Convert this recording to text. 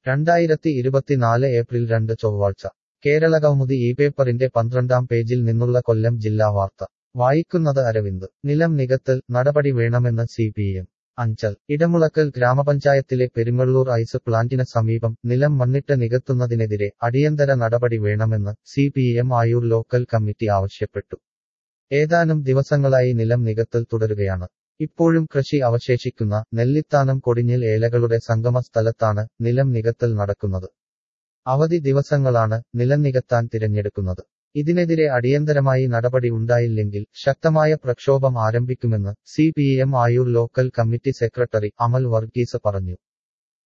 രണ്ടായിരത്തി ഇരുപത്തിനാല് ഏപ്രിൽ രണ്ട് ചൊവ്വാഴ്ച കേരളകൗമുദി ഈ പേപ്പറിന്റെ പന്ത്രണ്ടാം പേജിൽ നിന്നുള്ള കൊല്ലം ജില്ലാ വാർത്ത വായിക്കുന്നത് അരവിന്ദ് നിലം നികത്തൽ നടപടി വേണമെന്ന് C P M Anchal Edamulakkal ഗ്രാമപഞ്ചായത്തിലെ പെരുങ്ങള്ളൂർ ഐസ് പ്ലാന്റിന് സമീപം നിലം മണ്ണിട്ട് നികത്തുന്നതിനെതിരെ അടിയന്തര നടപടി വേണമെന്ന് C P M Ayur local committee ആവശ്യപ്പെട്ടു ഏതാനും ദിവസങ്ങളായി നിലം നികത്തൽ തുടരുകയാണ് ഇപ്പോഴും കൃഷി അവശേഷിക്കുന്ന നെല്ലിത്താനം കൊടിഞ്ഞിൽ ഏലകളുടെ സംഗമ സ്ഥലത്താണ് നിലം നികത്തൽ നടക്കുന്നത് അവധി ദിവസങ്ങളാണ് നിലം നികത്താൻ തിരഞ്ഞെടുക്കുന്നത് ഇതിനെതിരെ അടിയന്തരമായി നടപടി ഉണ്ടായില്ലെങ്കിൽ ശക്തമായ പ്രക്ഷോഭം ആരംഭിക്കുമെന്ന് C P M Ayur local committee secretary Amal Varghese പറഞ്ഞു